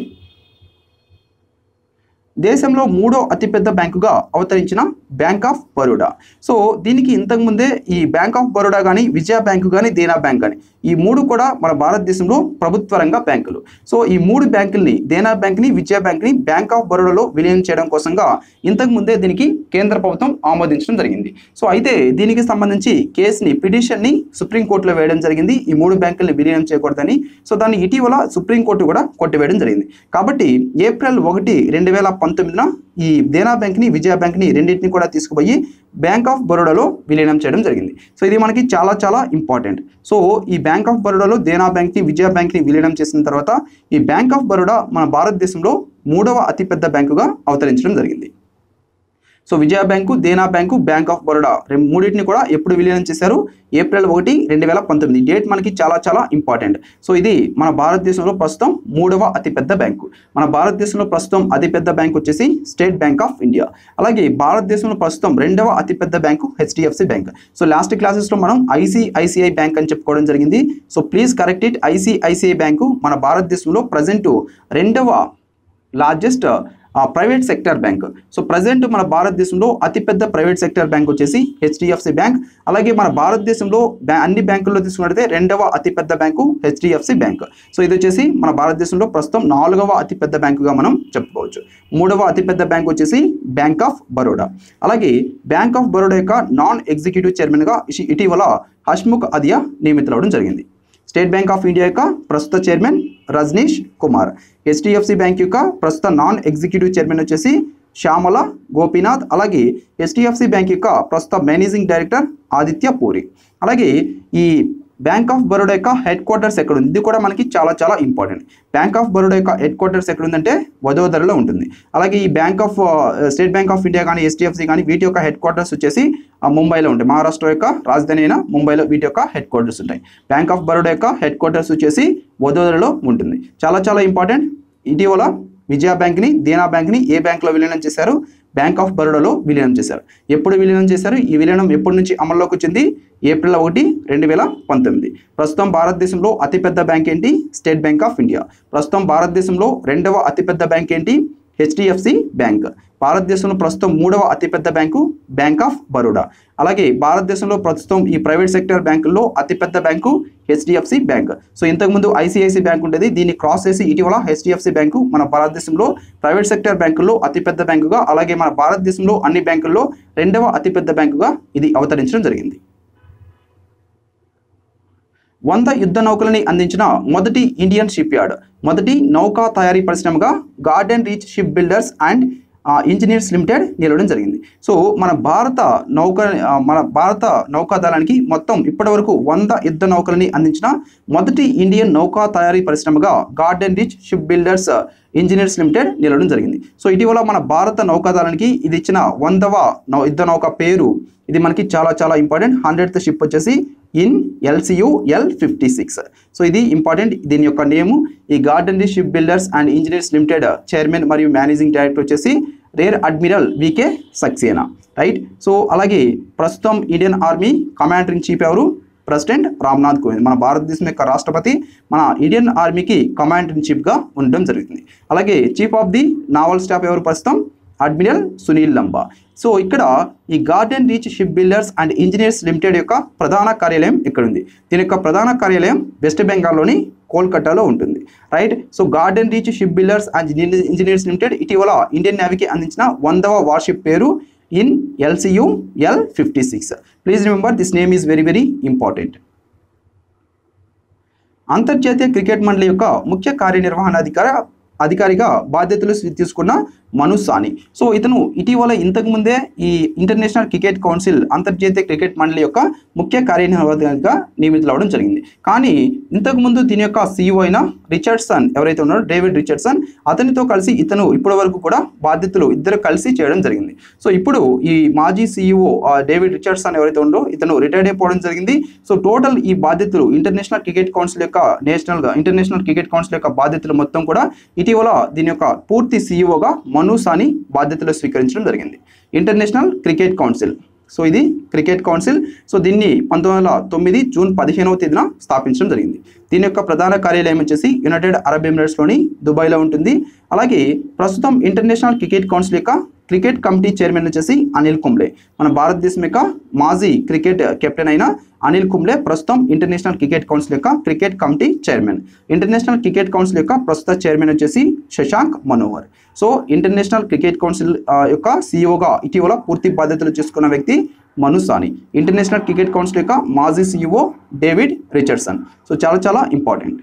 దేశంలో మూడో అతిపెద్ద బ్యాంకుగా అవతరించిన బ్యాంక్ ఆఫ్ బరోడా సో దీనికి ఇంతకుముందే ఈ బ్యాంక్ ఆఫ్ బరోడా కానీ విజయ బ్యాంకు కానీ దేనా బ్యాంక్ కానీ ఈ మూడు కూడా మన భారతదేశంలో ప్రభుత్వ రంగ బ్యాంకులు సో ఈ మూడు బ్యాంకుల్ని దేనా బ్యాంక్ని విజయ బ్యాంక్ని బ్యాంక్ ఆఫ్ బరోడాలో విలీనం చేయడం కోసంగా ఇంతకుముందే దీనికి కేంద్ర ప్రభుత్వం ఆమోదించడం జరిగింది సో అయితే దీనికి సంబంధించి కేసుని పిటిషన్ని సుప్రీంకోర్టులో వేయడం జరిగింది ఈ మూడు బ్యాంకుల్ని విలీనం చేయకూడదని సో దాన్ని ఇటీవల సుప్రీంకోర్టు కూడా కొట్టివేయడం జరిగింది కాబట్టి ఏప్రిల్ ఒకటి రెండు వేల పంతొమ్మిదిన ఈ దేనా బ్యాంక్ని విజయ బ్యాంక్ని రెండింటిని కూడా తీసుకుపోయి బ్యాంక్ ఆఫ్ బరోడాలో విలీనం చేయడం జరిగింది సో ఇది మనకి చాలా చాలా ఇంపార్టెంట్ సో ఈ బ్యాంక్ ఆఫ్ బరోడాలో దేనా బ్యాంక్ని విజయ బ్యాంక్ని విలీనం చేసిన తర్వాత ఈ బ్యాంక్ ఆఫ్ బరోడా మన భారతదేశంలో మూడవ అతిపెద్ద బ్యాంకుగా అవతరించడం జరిగింది so Vijaya bank Dena bank bank of Baroda రెండు మూడింటిని కూడా ఎప్పుడు విలీనం చేశారు ఏప్రిల్ ఒకటి రెండు వేల పంతొమ్మిది డేట్ మనకి చాలా చాలా ఇంపార్టెంట్ సో ఇది మన భారతదేశంలో ప్రస్తుతం మూడవ అతిపెద్ద బ్యాంకు మన భారతదేశంలో ప్రస్తుతం అతిపెద్ద బ్యాంక్ వచ్చేసి స్టేట్ బ్యాంక్ ఆఫ్ ఇండియా అలాగే భారతదేశంలో ప్రస్తుతం రెండవ అతిపెద్ద bank HDFC bank so last క్లాసెస్లో మనం ఐసిఐసిఐ బ్యాంక్ అని చెప్పుకోవడం జరిగింది so please correct it ICICI bank మన భారతదేశంలో ప్రజెంట్ రెండవ largest private sector bank so present మన భారతదేశంలో అతిపెద్ద ప్రైవేట్ సెక్టర్ బ్యాంక్ వచ్చేసి హెచ్డిఎఫ్సి బ్యాంక్ అలాగే మన భారతదేశంలో బ్యా- అన్ని బ్యాంకుల్లో తీసుకున్నట్లయితే రెండవ అతిపెద్ద బ్యాంకు హెచ్డిఎఫ్సి బ్యాంక్ సో ఇది వచ్చేసి మన భారతదేశంలో ప్రస్తుతం నాలుగవ అతిపెద్ద బ్యాంకుగా మనం చెప్పుకోవచ్చు మూడవ అతిపెద్ద బ్యాంక్ వచ్చేసి బ్యాంక్ ఆఫ్ బరోడా అలాగే బ్యాంక్ ఆఫ్ బరోడా యొక్క నాన్ ఎగ్జిక్యూటివ్ చైర్మన్గా ఇషి- ఇటీవల హష్ముఖ్ అదియా నియమితులవడం జరిగింది స్టేట్ బ్యాంక్ ఆఫ్ ఇండియా యొక్క ప్రస్తుత chairman Rajnish Kumar HDFC bank యొక్క ప్రస్తుత నాన్ ఎగ్జిక్యూటివ్ చైర్మన్ వచ్చేసి శ్యామల గోపీనాథ్ అలాగే హెచ్డిఎఫ్సి బ్యాంక్ యొక్క ప్రస్తుత మేనేజింగ్ డైరెక్టర్ ఆదిత్య పూరి అలాగే ఈ బ్యాంక్ ఆఫ్ బరోడా యొక్క హెడ్ క్వార్టర్స్ ఎక్కడ ఉంది ఇది కూడా మనకి చాలా చాలా ఇంపార్టెంట్ బ్యాంక్ ఆఫ్ బరోడా యొక్క హెడ్ క్వార్టర్స్ ఎక్కడ ఉందంటే వదోదరలో ఉంటుంది అలాగే ఈ bank of state bank of India కానీ హెచ్డిఎఫ్సి కానీ వీటి యొక్క హెడ్ క్వార్టర్స్ వచ్చేసి ఆ, ముంబైలో ఉంటాయి మహారాష్ట్ర యొక్క రాజధాని అయిన ముంబైలో వీటి యొక్క హెడ్ క్వార్టర్స్ ఉంటాయి బ్యాంక్ ఆఫ్ బరోడా యొక్క హెడ్ క్వార్టర్స్ వచ్చేసి వదోదరలో ఉంటుంది చాలా చాలా ఇంపార్టెంట్ ఇటీవల విజయ బ్యాంక్ని దేనా బ్యాంక్ని ఏ బ్యాంక్లో విలీనం చేశారు బ్యాంక్ ఆఫ్ బరోడాలో విలీనం చేశారు ఎప్పుడు విలీనం చేశారు ఈ విలీనం ఎప్పటి నుంచి అమల్లోకి వచ్చింది ఏప్రిల్ ఒకటి రెండు వేల పంతొమ్మిది ప్రస్తుతం భారతదేశంలో అతిపెద్ద బ్యాంక్ ఏంటి స్టేట్ బ్యాంక్ ఆఫ్ ఇండియా ప్రస్తుతం భారతదేశంలో రెండవ అతిపెద్ద బ్యాంక్ ఏంటి హెచ్డిఎఫ్సి బ్యాంక్ భారతదేశంలో ప్రస్తుతం మూడవ అతిపెద్ద బ్యాంకు బ్యాంక్ ఆఫ్ బరోడా అలాగే భారతదేశంలో ప్రస్తుతం ఈ ప్రైవేట్ సెక్టర్ బ్యాంకుల్లో అతిపెద్ద బ్యాంకు హెచ్డిఎఫ్సి బ్యాంక్ సో ఇంతకుముందు ఐసిఐసి బ్యాంక్ ఉండేది దీన్ని క్రాస్ చేసి ఇటీవల హెచ్డిఎఫ్సి బ్యాంకు మన భారతదేశంలో ప్రైవేట్ సెక్టర్ బ్యాంకుల్లో అతిపెద్ద బ్యాంకుగా అలాగే మన భారతదేశంలో అన్ని బ్యాంకుల్లో రెండవ అతిపెద్ద బ్యాంకుగా ఇది అవతరించడం జరిగింది వంద యుద్ధ నౌకలని అందించిన మొదటి ఇండియన్ షిప్ యార్డ్ మొదటి నౌకా తయారీ పరిశ్రమగా garden reach shipbuilders and engineers limited నిలవడం జరిగింది సో మన భారత నౌక ఆ, మన భారత నౌకాదళానికి మొత్తం ఇప్పటివరకు వంద యుద్ధ నౌకలని అందించిన మొదటి ఇండియన్ నౌకా తయారీ పరిశ్రమగా garden reach shipbuilders engineers limited నిలవడం జరిగింది సో ఇటీవల మన భారత నౌకాదళానికి ఇది ఇచ్చిన వందవ నౌ యుద్ధ నౌక పేరు ఇది మనకి చాలా చాలా ఇంపార్టెంట్ హండ్రెడ్త్ షిప్ వచ్చేసి in LCU L fifty six so ఇది ఇంపార్టెంట్ దీని యొక్క నేము ఈ garden shipbuilders and engineers limited chairman మరియు మేనేజింగ్ డైరెక్టర్ వచ్చేసి rear admiral V K Saxena right so అలాగే ప్రస్తుతం Indian army commander in chief ఎవరు ప్రెసిడెంట్ రామ్నాథ్ కోవింద్ మన భారతదేశం యొక్క రాష్ట్రపతి మన ఇండియన్ ఆర్మీకి కమాండర్ ఇన్ చీఫ్గా ఉండడం జరుగుతుంది అలాగే chief of the naval staff ఎవరు ప్రస్తుతం అడ్మిరల్ సునీల్ లంబా సో ఇక్కడ ఈ garden reach shipbuilders and engineers limited యొక్క ప్రధాన కార్యాలయం ఇక్కడ ఉంది దీని యొక్క ప్రధాన కార్యాలయం వెస్ట్ బెంగాల్లోని కోల్కతాలో ఉంటుంది right so garden reach shipbuilders and engineers limited ఇటీవల ఇండియన్ నేవీకి అందించిన వందవ వార్షిప్ పేరు in LCU L fifty six please remember this name is very very important అంతర్జాతీయ క్రికెట్ మండలి యొక్క ముఖ్య కార్యనిర్వహణాధికారి అధికారిగా బాధ్యతలు స్వీ- తీసుకున్న మను సాని సో ఇతను ఇటీవల ఇంతకు ముందే ఈ ఇంటర్నేషనల్ క్రికెట్ కౌన్సిల్ అంతర్జాతీయ క్రికెట్ మండలి యొక్క ముఖ్య కార్యనిర్వాహకుడిగా నియమితులవడం జరిగింది కానీ ఇంతకు ముందు దీని యొక్క సీఈఓ అయిన రిచర్డ్సన్ ఎవరైతే ఉన్నారో డేవిడ్ రిచర్డ్సన్ అతనితో కలిసి ఇతను ఇప్పటి వరకు కూడా బాధ్యతలు ఇద్దరు కలిసి చేయడం జరిగింది సో ఇప్పుడు ఈ మాజీ సీఈఓ డేవిడ్ రిచర్డ్సన్ ఎవరైతే ఉందో ఇతను రిటైర్డ్ అయిపోవడం జరిగింది సో టోటల్ ఈ బాధ్యతలు ఇంటర్నేషనల్ క్రికెట్ కౌన్సిల్ యొక్క నేషనల్ ఇంటర్నేషనల్ క్రికెట్ కౌన్సిల్ యొక్క బాధ్యతలు మొత్తం కూడా ఇటీవల దీని యొక్క పూర్తి సీఈఓగా మను సాని బాధ్యతలు స్వీకరించడం జరిగింది ఇంటర్నేషనల్ క్రికెట్ కౌన్సిల్ సో ఇది క్రికెట్ కౌన్సిల్ సో దీన్ని పంతొమ్మిది వందల తొమ్మిది జూన్ పదిహేనవ తేదీన స్థాపించడం జరిగింది దీని యొక్క ప్రధాన కార్యాలయం వచ్చేసి యునైటెడ్ అరబ్ ఎమిరేట్స్లోని దుబాయ్లో ఉంటుంది అలాగే ప్రస్తుతం ఇంటర్నేషనల్ క్రికెట్ కౌన్సిల్ యొక్క క్రికెట్ కమిటీ చైర్మన్ వచ్చేసి అనిల్ కుంబ్లే మన భారతదేశం యొక్క మాజీ క్రికెట్ కెప్టెన్ అయిన అనిల్ కుంబ్లే ప్రస్తుతం ఇంటర్నేషనల్ క్రికెట్ కౌన్సిల్ యొక్క cricket committee chairman international cricket council యొక్క ప్రస్తుత చైర్మన్ వచ్చేసి Shashank Manohar so international cricket council ఆ, యొక్క సీఈఓగా ఇటీవల పూర్తి బాధ్యతలు చేసుకున్న వ్యక్తి మను సాని ఇంటర్నేషనల్ క్రికెట్ కౌన్సిల్ యొక్క మాజీ సీఈఓ డేవిడ్ రిచర్డ్సన్ సో చాలా చాలా ఇంపార్టెంట్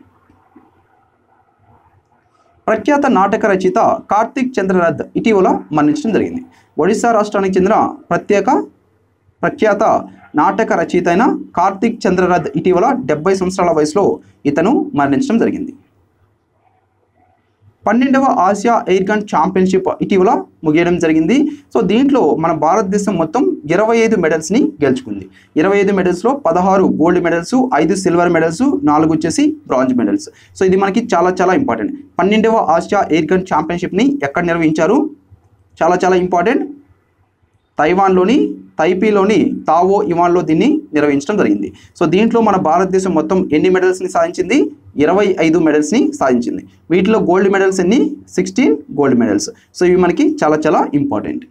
ప్రఖ్యాత నాటక రచయిత కార్తిక్ చంద్రరథ్ ఇటీవల మరణించడం జరిగింది ఒడిశా రాష్ట్రానికి చెందిన ప్రత్యేక ప్రఖ్యాత నాటక రచయిత అయిన కార్తిక్ చంద్రరథ్ ఇటీవల డెబ్బై సంవత్సరాల వయసులో ఇతను మరణించడం జరిగింది పన్నెండవ ఆసియా ఎయిర్ గన్ ఛాంపియన్షిప్ ఇటీవల ముగియడం జరిగింది సో దీంట్లో మన భారతదేశం మొత్తం ఇరవై ఐదు మెడల్స్ని గెలుచుకుంది ఇరవై ఐదు మెడల్స్లో పదహారు గోల్డ్ మెడల్స్ ఐదు సిల్వర్ మెడల్స్ నాలుగు వచ్చేసి బ్రాంజ్ మెడల్స్ సో ఇది మనకి చాలా చాలా ఇంపార్టెంట్ పన్నెండవ ఆసియా ఎయిర్ గన్ ఛాంపియన్షిప్ని ఎక్కడ నిర్వహించారు చాలా చాలా ఇంపార్టెంట్ తైవాన్లోని తైపీలోని తావో ఇవాన్లో దీన్ని నిర్వహించడం జరిగింది సో దీంట్లో మన భారతదేశం మొత్తం ఎన్ని మెడల్స్ని సాధించింది ఇరవై ఐదు మెడల్స్ని సాధించింది వీటిలో గోల్డ్ మెడల్స్ ఎన్ని సిక్స్టీన్ గోల్డ్ మెడల్స్ సో ఇవి మనకి చాలా చాలా ఇంపార్టెంట్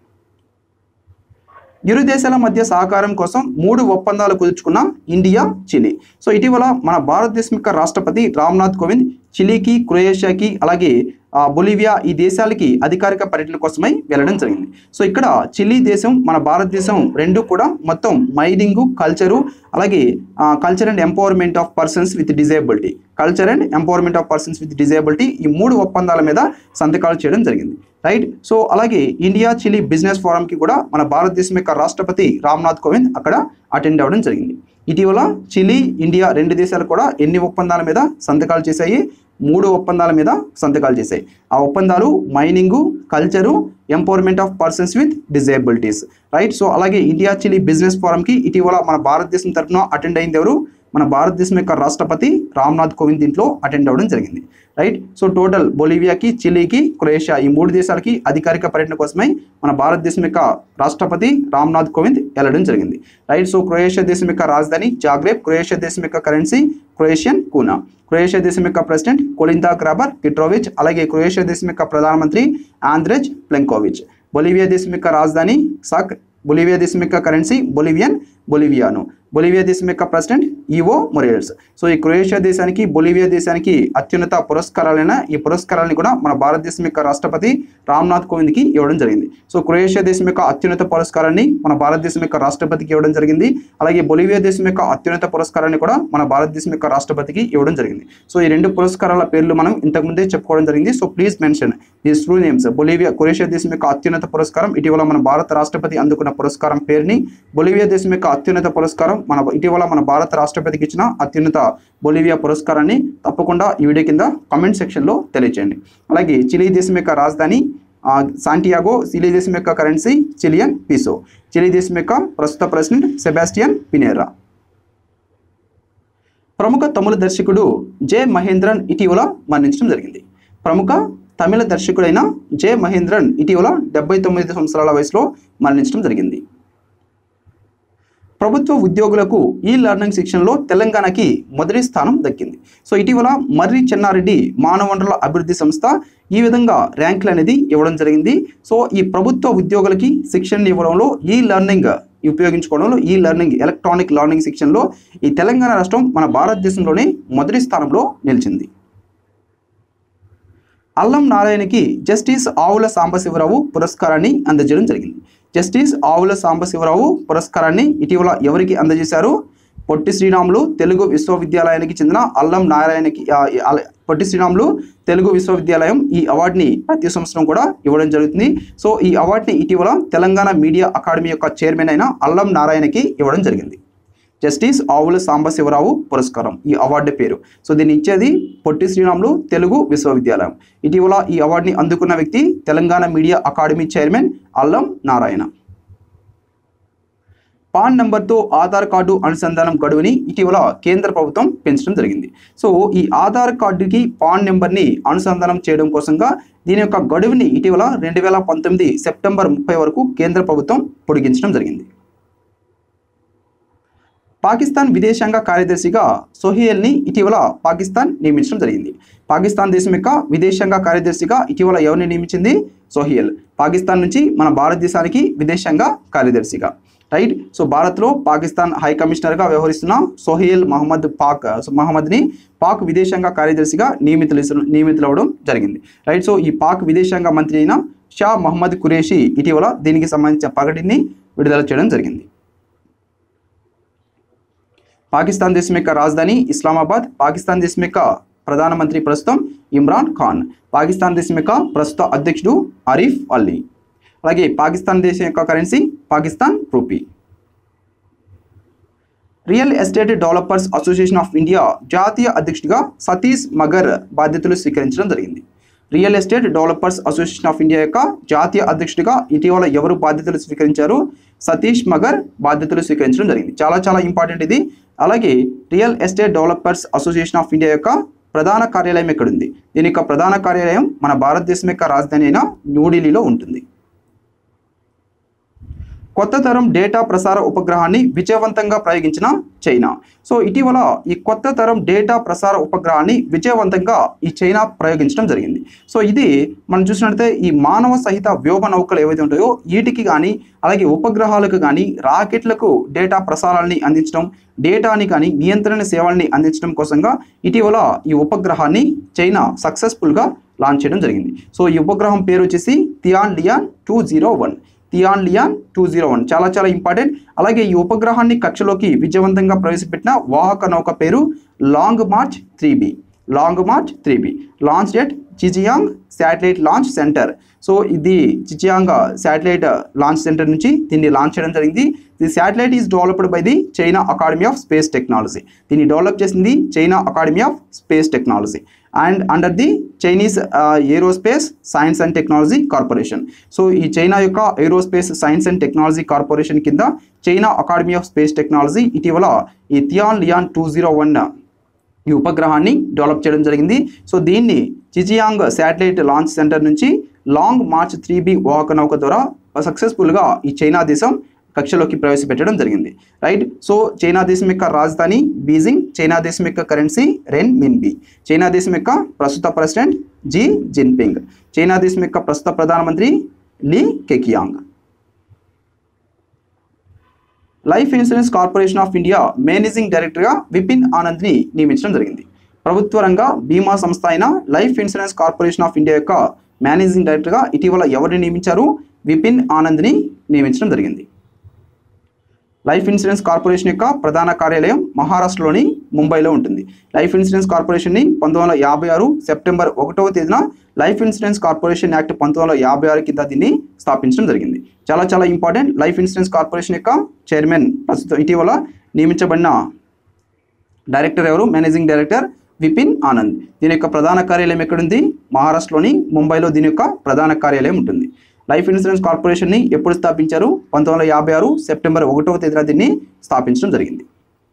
ఇరు దేశాల మధ్య సహకారం కోసం మూడు ఒప్పందాలు కుదుర్చుకున్న ఇండియా చిలీ సో ఇటీవల మన భారతదేశం యొక్క రాష్ట్రపతి రామ్నాథ్ కోవింద్ చిలీకి క్రొయేషియాకి అలాగే ఆ, బొలివియా ఈ దేశాలకి అధికారిక పర్యటన కోసమై వెళ్ళడం జరిగింది సో ఇక్కడ చిలీ దేశం మన భారతదేశం రెండు కూడా మొత్తం మైనింగ్ కల్చరు అలాగే culture and empowerment of persons with disability culture and empowerment of persons with disability ఈ మూడు ఒప్పందాల మీద సంతకాలు చేయడం జరిగింది రైట్ సో అలాగే ఇండియా చిలీ బిజినెస్ ఫోరంకి కూడా మన భారతదేశం యొక్క రాష్ట్రపతి రామ్నాథ్ కోవింద్ అక్కడ అటెండ్ అవ్వడం జరిగింది ఇటీవల చిలీ ఇండియా రెండు దేశాలు కూడా ఎన్ని ఒప్పందాల మీద సంతకాలు చేశాయి మూడు ఒప్పందాల మీద సంతకాలు చేశాయి ఆ ఒప్పందాలు mining culture empowerment of persons with disabilities right so అలాగే ఇండియా చిలీ బిజినెస్ ఫోరంకి ఇటీవల మన భారతదేశం తరఫున అటెండ్ అయింది ఎవరు మన భారతదేశం యొక్క రాష్ట్రపతి రామ్నాథ్ కోవింద్ దీంట్లో అటెండ్ అవ్వడం జరిగింది రైట్ సో టోటల్ బొలివియాకి చిలీకి క్రొయేషియా ఈ మూడు దేశాలకి అధికారిక పర్యటన కోసమై మన భారతదేశం యొక్క రాష్ట్రపతి రామ్నాథ్ కోవింద్ వెళ్ళడం జరిగింది రైట్ సో క్రొయేషియా దేశం యొక్క రాజధాని జాగ్రేబ్ క్రొయేషియా దేశం యొక్క కరెన్సీ క్రొయేషియన్ కూనా క్రొయేషియా దేశం యొక్క ప్రెసిడెంట్ కొలిందా క్రాబర్ కిట్రోవిచ్ అలాగే క్రొయేషియా దేశం యొక్క ప్రధానమంత్రి ఆంద్రెజ్ ప్లెంకోవిచ్ బొలివియా దేశం యొక్క రాజధాని సాక్ బొలివియా దేశం యొక్క కరెన్సీ బొలివియన్ బొలివియాను బొలివియా దేశం యొక్క ప్రెసిడెంట్ ఈవో మొరేల్స్ సో ఈ క్రొయేషియా దేశానికి బొలివియా దేశానికి అత్యున్నత పురస్కారాలైన ఈ పురస్కారాన్ని కూడా మన భారతదేశం యొక్క రాష్ట్రపతి రామ్నాథ్ కోవింద్కి ఇవ్వడం జరిగింది సో క్రొయేషియా దేశం యొక్క అత్యున్నత పురస్కారాన్ని మన భారతదేశం యొక్క రాష్ట్రపతికి ఇవ్వడం జరిగింది అలాగే బొలివియా దేశం యొక్క అత్యున్నత పురస్కారాన్ని కూడా మన భారతదేశం యొక్క రాష్ట్రపతికి ఇవ్వడం జరిగింది సో ఈ రెండు పురస్కారాల పేర్లు మనం ఇంతకుముందే చెప్పుకోవడం జరిగింది so please mention these two names Bolivia Croatia దేశం యొక్క అత్యున్నత పురస్కారం ఇటీవల మన భారత రాష్ట్రపతి అందుకున్న పురస్కారం పేరుని బొలివియా దేశం యొక్క అత్యున్నత పురస్కారం మన ఇటీవల మన భారత రాష్ట్రపతికి ఇచ్చిన అత్యున్నత బొలివియా పురస్కారాన్ని తప్పకుండా ఈ వీడియో కింద కామెంట్ సెక్షన్లో తెలియచేయండి అలాగే చిలీ దేశం యొక్క రాజధాని ఆ, సాంటియాగో చిలీ దేశం యొక్క కరెన్సీ చిలియన్ పీసో చిలీ దేశం యొక్క ప్రస్తుత ప్రెసిడెంట్ సెబాస్టియన్ పినేరా ప్రముఖ తమిళ దర్శకుడు జె మహేంద్రన్ ఇటీవల మరణించడం జరిగింది ప్రముఖ తమిళ దర్శకుడైన జె మహేంద్రన్ ఇటీవల డెబ్బై తొమ్మిది సంవత్సరాల వయసులో మరణించడం జరిగింది ప్రభుత్వ ఉద్యోగులకు ఈ లెర్నింగ్ శిక్షణలో తెలంగాణకి మొదటి స్థానం దక్కింది సో ఇటీవల మర్రి చెన్నారెడ్డి మానవ వనరుల అభివృద్ధి సంస్థ ఈ విధంగా ర్యాంకులు అనేది ఇవ్వడం జరిగింది సో ఈ ప్రభుత్వ ఉద్యోగులకి శిక్షణ ఇవ్వడంలో ఈ లెర్నింగ్ ఉపయోగించుకోవడంలో ఈ లెర్నింగ్ ఎలక్ట్రానిక్ లెర్నింగ్ శిక్షణలో ఈ తెలంగాణ రాష్ట్రం మన భారతదేశంలోనే మొదటి స్థానంలో నిలిచింది అల్లం నారాయణకి జస్టిస్ ఆవుల సాంబశివరావు పురస్కారాన్ని అందజేయడం జరిగింది జస్టిస్ ఆవుల సాంబశివరావు పురస్కారాన్ని ఇటీవల ఎవరికి అందజేశారు పొట్టి శ్రీరాములు తెలుగు విశ్వవిద్యాలయానికి చెందిన అల్లం నారాయణకి ఆ, అల- పొట్టి శ్రీరాములు తెలుగు విశ్వవిద్యాలయం ఈ అవార్డుని ప్రతి సంవత్సరం కూడా ఇవ్వడం జరుగుతుంది సో ఈ అవార్డుని ఇటీవల తెలంగాణ మీడియా అకాడమీ యొక్క చైర్మన్ అయిన అల్లం నారాయణకి ఇవ్వడం జరిగింది జస్టిస్ ఆవుల సాంబశివరావు పురస్కారం ఈ అవార్డు పేరు సో దీన్ని ఇచ్చేది పొట్టి శ్రీరాములు తెలుగు విశ్వవిద్యాలయం ఇటీవల ఈ అవార్డుని అందుకున్న వ్యక్తి తెలంగాణ మీడియా అకాడమీ చైర్మన్ అల్లం నారాయణ పాన్ నంబర్తో ఆధార్ కార్డు అనుసంధానం గడువుని ఇటీవల కేంద్ర ప్రభుత్వం పెంచడం జరిగింది సో ఈ ఆధార్ కార్డుకి పాన్ నెంబర్ని అనుసంధానం చేయడం కోసంగా దీని యొక్క గడువుని ఇటీవల రెండు వేల పంతొమ్మిది సెప్టెంబర్ ముప్పై వరకు కేంద్ర ప్రభుత్వం పొడిగించడం జరిగింది పాకిస్తాన్ విదేశాంగ కార్యదర్శిగా సోహియల్ని ఇటీవల పాకిస్తాన్ నియమించడం జరిగింది పాకిస్తాన్ దేశం యొక్క విదేశాంగ కార్యదర్శిగా ఇటీవల ఎవరిని నియమించింది సోహియల్ పాకిస్తాన్ నుంచి మన భారతదేశానికి విదేశాంగ కార్యదర్శిగా రైట్ సో భారత్లో పాకిస్తాన్ హై కమిషనర్గా వ్యవహరిస్తున్న సోహియల్ మహమ్మద్ పాక్ సో మహమ్మద్ని పాక్ విదేశాంగ కార్యదర్శిగా నియమితులు నియమితులవడం జరిగింది రైట్ సో ఈ పాక్ విదేశాంగ మంత్రి అయిన షా మహమ్మద్ కురేషి ఇటీవల దీనికి సంబంధించిన ప్రకటనని విడుదల చేయడం జరిగింది పాకిస్తాన్ దేశం యొక్క రాజధాని ఇస్లామాబాద్ పాకిస్తాన్ దేశం యొక్క ప్రధానమంత్రి ప్రస్తుతం ఇమ్రాన్ ఖాన్ పాకిస్తాన్ దేశం యొక్క ప్రస్తుత అధ్యక్షుడు ఆరిఫ్ అల్లీ అలాగే పాకిస్తాన్ దేశం యొక్క currency Pakistan rupee real estate developers association of India జాతీయ అధ్యక్షుడిగా సతీష్ మగర్ బాధ్యతలు స్వీకరించడం జరిగింది real estate developers association of India యొక్క జాతీయ అధ్యక్షుడిగా ఇటీవల ఎవరు బాధ్యతలు స్వీకరించారు సతీష్ మగర్ బాధ్యతలు స్వీకరించడం జరిగింది చాలా చాలా ఇంపార్టెంట్ ఇది అలాగే real estate developers association of India యొక్క ప్రధాన కార్యాలయం ఎక్కడుంది దీని యొక్క ప్రధాన కార్యాలయం మన భారతదేశం యొక్క రాజధాని అయిన న్యూఢిల్లీలో ఉంటుంది కొత్త తరం డేటా ప్రసార ఉపగ్రహాన్ని విజయవంతంగా ప్రయోగించిన చైనా సో ఇటీవల ఈ కొత్త తరం డేటా ప్రసార ఉపగ్రహాన్ని విజయవంతంగా ఈ చైనా ప్రయోగించడం జరిగింది సో ఇది మనం చూసినట్లయితే ఈ మానవ సహిత వ్యోమ నౌకలు ఏవైతే ఉంటాయో వీటికి కానీ అలాగే ఉపగ్రహాలకు కానీ రాకెట్లకు డేటా ప్రసారాన్ని అందించడం డేటాని కానీ నియంత్రణ సేవల్ని అందించడం కోసంగా ఇటీవల ఈ ఉపగ్రహాన్ని చైనా సక్సెస్ఫుల్గా లాంచ్ చేయడం జరిగింది సో ఈ ఉపగ్రహం పేరు వచ్చేసి Tianlian two zero one Tianlian two zero one చాలా చాలా ఇంపార్టెంట్ అలాగే ఈ ఉపగ్రహాన్ని కక్షలోకి విజయవంతంగా ప్రవేశపెట్టిన వాహక నౌక పేరు long march three B long march three B launch date Xichang satellite launch centre so ఇది చిజియాంగ్ శాటిలైట్ లాంచ్ సెంటర్ నుంచి దీన్ని లాంచ్ చేయడం జరిగింది the satellite is developed by the China academy of space technology దీన్ని డెవలప్ చేసింది China academy of space technology and under the Chinese aerospace science and technology corporation so ఈ చైనా యొక్క aerospace science and technology corporation కింద China academy of space technology ఇటీవల ఈ Tianlian two zero one ఈ ఉపగ్రహాన్ని డెవలప్ చేయడం జరిగింది సో దీన్ని చిజియాంగ్ శాటిలైట్ లాంచ్ సెంటర్ నుంచి లాంగ్ మార్చ్ త్రీ బి వాహక నౌక ద్వారా సక్సెస్ఫుల్గా ఈ చైనా దేశం కక్షలోకి ప్రవేశపెట్టడం జరిగింది రైట్ సో చైనా దేశం యొక్క రాజధాని బీజింగ్ చైనా దేశం యొక్క కరెన్సీ రెన్ మిన్బి చైనా దేశం యొక్క ప్రస్తుత ప్రెసిడెంట్ జీ జిన్పింగ్ చైనా దేశం యొక్క ప్రస్తుత ప్రధానమంత్రి Li Keqiang life insurance corporation of India managing డైరెక్టర్గా విపిన్ ఆనంద్ని నియమించడం జరిగింది ప్రభుత్వ రంగ బీమా సంస్థ అయిన life insurance corporation of India యొక్క మేనేజింగ్ డైరెక్టర్గా ఇటీవల ఎవరిని నియమించారు విపిన్ ఆనంద్ని నియమించడం జరిగింది లైఫ్ ఇన్సూరెన్స్ కార్పొరేషన్ యొక్క ప్రధాన కార్యాలయం మహారాష్ట్రలోని ముంబైలో ఉంటుంది లైఫ్ ఇన్సూరెన్స్ కార్పొరేషన్ని పంతొమ్మిది వందల యాభై ఆరు సెప్టెంబర్ ఒకటవ తేదీన లైఫ్ ఇన్సూరెన్స్ కార్పొరేషన్ యాక్ట్ పంతొమ్మిది వందల యాభై ఆరు కింద దీన్ని స్థాపించడం జరిగింది చాలా చాలా ఇంపార్టెంట్ లైఫ్ ఇన్సూరెన్స్ కార్పొరేషన్ యొక్క చైర్మన్ ప్రస్తుతం ఇటీవల నియమించబడిన డైరెక్టర్ ఎవరు మేనేజింగ్ డైరెక్టర్ విపిన్ ఆనంద్ దీని యొక్క ప్రధాన కార్యాలయం ఎక్కడుంది మహారాష్ట్రలోని ముంబైలో దీని యొక్క ప్రధాన కార్యాలయం ఉంటుంది లైఫ్ ఇన్సూరెన్స్ కార్పొరేషన్ని ఎప్పుడు స్థాపించారు పంతొమ్మిది వందల యాభై ఆరు సెప్టెంబర్ ఒకటవ తేదీన దీన్ని స్థాపించడం జరిగింది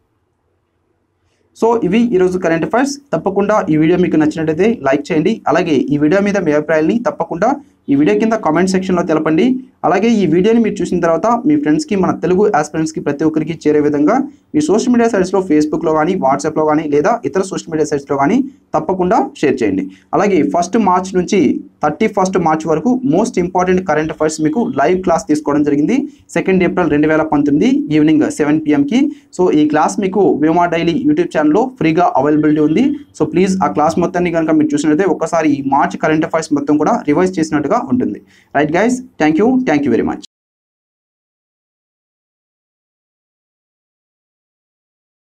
సో ఇవి ఈరోజు కరెంట్ అఫైర్స్ తప్పకుండా ఈ వీడియో మీకు నచ్చినట్లయితే లైక్ చేయండి అలాగే ఈ వీడియో మీద మీ అభిప్రాయాల్ని తప్పకుండా ఈ వీడియో కింద కామెంట్ సెక్షన్లో తెలపండి అలాగే ఈ వీడియోని మీరు చూసిన తర్వాత మీ ఫ్రెండ్స్కి మన తెలుగు ఆస్పిరెంట్స్కి ప్రతి ఒక్కరికి చేరే విధంగా మీ సోషల్ మీడియా సైట్స్లో ఫేస్బుక్లో కానీ వాట్సాప్లో కానీ లేదా ఇతర సోషల్ మీడియా సైట్స్లో కానీ తప్పకుండా షేర్ చేయండి అలాగే ఫస్ట్ మార్చ్ నుంచి థర్టీ ఫస్ట్ మార్చ్ వరకు మోస్ట్ ఇంపార్టెంట్ కరెంట్ అఫైర్స్ మీకు లైవ్ క్లాస్ తీసుకోవడం జరిగింది సెకండ్ ఏప్రిల్ రెండు వేల పంతొమ్మిది ఈవినింగ్ సెవెన్ పిఎంకి సో ఈ క్లాస్ మీకు వ్యోమా డైలీ యూట్యూబ్ ఛానల్లో ఫ్రీగా అవైలబిలిటీ ఉంది సో ప్లీజ్ ఆ క్లాస్ మొత్తాన్ని కనుక మీరు చూసినట్లయితే ఒకసారి ఈ మార్చ్ కరెంట్ అఫైర్స్ మొత్తం కూడా రివైజ్ చేసినట్టుగా ఉంటుంది right guys thank you thank you very much